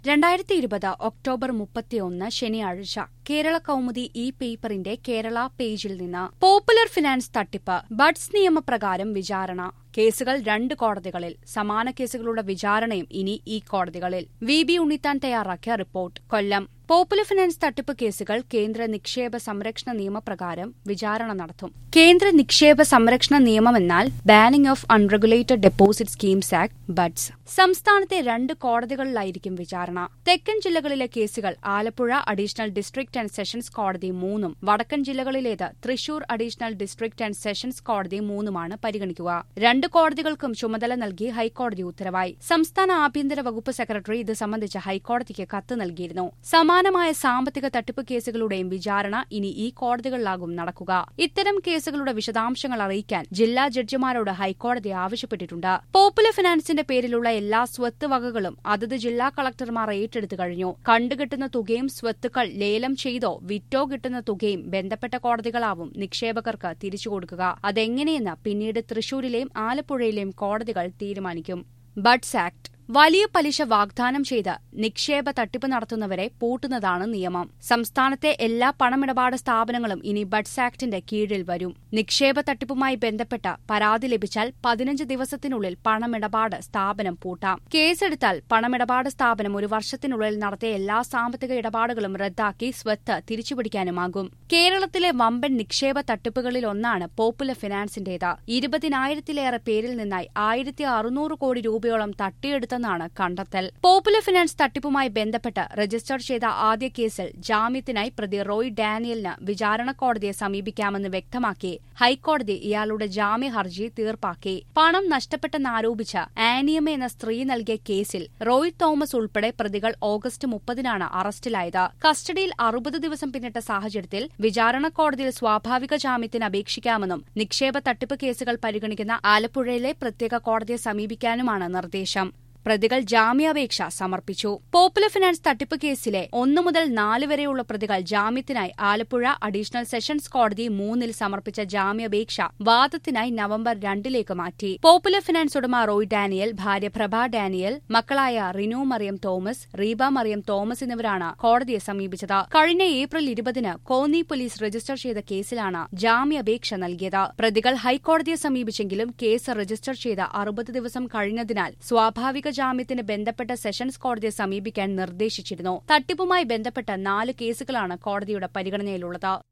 രണ്ടായിരത്തി ഇരുപത് ഒക്ടോബർ മുപ്പത്തിയൊന്ന് ശനിയാഴ്ച കേരള കൗമുദി ഈ പേപ്പറിന്റെ കേരള പേജിൽ നിന്ന് പോപ്പുലർ ഫിനാൻസ് തട്ടിപ്പ് ബഡ്സ് നിയമപ്രകാരം വിചാരണ കേസുകൾ രണ്ട് കോടതികളിൽ സമാന കേസുകളുടെ വിചാരണയും ഇനി ഈ കോടതികളിൽ വി ബി ഉണ്ണിത്താൻ തയ്യാറാക്കിയ റിപ്പോർട്ട് കൊല്ലം പോപ്പുലർ ഫിനാൻസ് തട്ടിപ്പ് കേസുകൾ കേന്ദ്ര നിക്ഷേപ സംരക്ഷണ നിയമപ്രകാരം വിചാരണ നടത്തും കേന്ദ്ര നിക്ഷേപ സംരക്ഷണ നിയമമെന്നാൽ banning of unregulated deposit schemes act BUDS സംസ്ഥാനത്തെ രണ്ട് കോടതികളിലായിരിക്കും വിചാരണ തെക്കൻ ജില്ലകളിലെ കേസുകൾ Alappuzha additional district and sessions കോടതി മൂന്നും വടക്കൻ ജില്ലകളിലേത് Thrissur additional district and sessions കോടതി മൂന്നുമാണ് പരിഗണിക്കുക രണ്ട് കോടതികൾക്കും ചുമതല നൽകി ഹൈക്കോടതി ഉത്തരവായി സംസ്ഥാന ആഭ്യന്തര വകുപ്പ് സെക്രട്ടറി ഇത് സംബന്ധിച്ച് ഹൈക്കോടതിക്ക് കത്ത് നൽകിയിരുന്നു സമാനമായ സാമ്പത്തിക തട്ടിപ്പ് കേസുകളുടെയും വിചാരണ ഇനി ഈ കോടതികളിലാകും നടക്കുക ഇത്തരം കേസുകളുടെ വിശദാംശങ്ങൾ അറിയിക്കാൻ ജില്ലാ ജഡ്ജിമാരോട് ഹൈക്കോടതി ആവശ്യപ്പെട്ടിട്ടുണ്ട് പോപ്പുലർ ഫിനാൻസിന്റെ പേരിലുള്ള എല്ലാ സ്വത്ത് വകകളും അതത് ജില്ലാ കളക്ടർമാർ ഏറ്റെടുത്തു കഴിഞ്ഞു കണ്ടുകിട്ടുന്ന തുകയും സ്വത്തുക്കൾ ലേലം ചെയ്തോ വിറ്റോ കിട്ടുന്ന തുകയും ബന്ധപ്പെട്ട കോടതികളാവും നിക്ഷേപകർക്ക് തിരിച്ചു കൊടുക്കുക അതെങ്ങനെയെന്ന് പിന്നീട് തൃശൂരിലെയും ആലപ്പുഴയിലെയും കോടതികൾ തീരുമാനിക്കും ബഡ്സ് ആക്ട് വലിയ പലിശ വാഗ്ദാനം ചെയ്ത് നിക്ഷേപ തട്ടിപ്പ് നടത്തുന്നവരെ പൂട്ടുന്നതാണ് നിയമം സംസ്ഥാനത്തെ എല്ലാ പണമിടപാട് സ്ഥാപനങ്ങളും ഇനി ബഡ്സ് ആക്ടിന്റെ കീഴിൽ വരും നിക്ഷേപ തട്ടിപ്പുമായി ബന്ധപ്പെട്ട് പരാതി ലഭിച്ചാൽ പതിനഞ്ച് ദിവസത്തിനുള്ളിൽ പണമിടപാട് സ്ഥാപനം പൂട്ടാം കേസെടുത്താൽ പണമിടപാട് സ്ഥാപനം ഒരു വർഷത്തിനുള്ളിൽ നടത്തിയ എല്ലാ സാമ്പത്തിക ഇടപാടുകളും റദ്ദാക്കി സ്വത്ത് തിരിച്ചുപിടിക്കാനുമാകും കേരളത്തിലെ വമ്പൻ നിക്ഷേപ തട്ടിപ്പുകളിലൊന്നാണ് പോപ്പുലർ ഫിനാൻസിന്റേത് ഇരുപതിനായിരത്തിലേറെ പേരിൽ നിന്നായി ആയിരത്തി അറുന്നൂറ് കോടി രൂപയോളം തട്ടിയെടുത്തെന്നാണ് കണ്ടെത്തൽ പോപ്പുലർ ഫിനാൻസ് തട്ടിപ്പുമായി ബന്ധപ്പെട്ട് രജിസ്റ്റർ ചെയ്ത ആദ്യ കേസിൽ ജാമ്യത്തിനായി പ്രതി റോയ് ഡാനിയലിന് വിചാരണ കോടതിയെ സമീപിക്കാമെന്ന് വ്യക്തമാക്കി ഹൈക്കോടതി ഇയാളുടെ ജാമ്യ ഹർജി തീർപ്പാക്കി പണം നഷ്ടപ്പെട്ടെന്നാരോപിച്ച് ആനിയമ എന്ന സ്ത്രീ നൽകിയ കേസിൽ റോയ് തോമസ് ഉൾപ്പെടെ പ്രതികൾ ഓഗസ്റ്റ് മുപ്പതിനാണ് അറസ്റ്റിലായത് കസ്റ്റഡിയിൽ അറുപത് ദിവസം പിന്നിട്ട സാഹചര്യത്തിൽ വിചാരണ കോടതിയിൽ സ്വാഭാവിക ജാമ്യത്തിന് അപേക്ഷിക്കാമെന്നും നിക്ഷേപ തട്ടിപ്പ് കേസുകൾ പരിഗണിക്കുന്ന ആലപ്പുഴയിലെ പ്രത്യേക കോടതിയെ സമീപിക്കാനുമാണ് നിർദ്ദേശം പ്രതികൾ ജാമ്യാപേക്ഷ സമർപ്പിച്ചു പോപ്പുലർ ഫിനാൻസ് തട്ടിപ്പ് കേസിലെ ഒന്നു മുതൽ നാല് വരെയുള്ള പ്രതികൾ ജാമ്യത്തിനായി ആലപ്പുഴ അഡീഷണൽ സെഷൻസ് കോടതി മൂന്നിൽ സമർപ്പിച്ച ജാമ്യാപേക്ഷ വാദത്തിനായി നവംബർ രണ്ടിലേക്ക് മാറ്റി പോപ്പുലർ ഫിനാൻസ് ഉടമ റോയ് ഡാനിയൽ ഭാര്യ പ്രഭ ഡാനിയൽ മക്കളായ റിനു മറിയം തോമസ് റീബ മറിയം തോമസ് എന്നിവരാണ് കോടതിയെ സമീപിച്ചത് കഴിഞ്ഞ ഏപ്രിൽ ഇരുപതിന് കോന്നി പോലീസ് രജിസ്റ്റർ ചെയ്ത കേസിലാണ് ജാമ്യാപേക്ഷ നൽകിയത് പ്രതികൾ ഹൈക്കോടതിയെ സമീപിച്ചെങ്കിലും കേസ് രജിസ്റ്റർ ചെയ്ത അറുപത് ദിവസം കഴിഞ്ഞതിനാൽ സ്വാഭാവിക ജാമ്യത്തിന് ബന്ധപ്പെട്ട സെഷൻസ് കോടതിയെ സമീപിക്കാൻ നിർദ്ദേശിച്ചിരുന്നു തട്ടിപ്പുമായി ബന്ധപ്പെട്ട നാല് കേസുകളാണ് കോടതിയുടെ പരിഗണനയിലുള്ളത്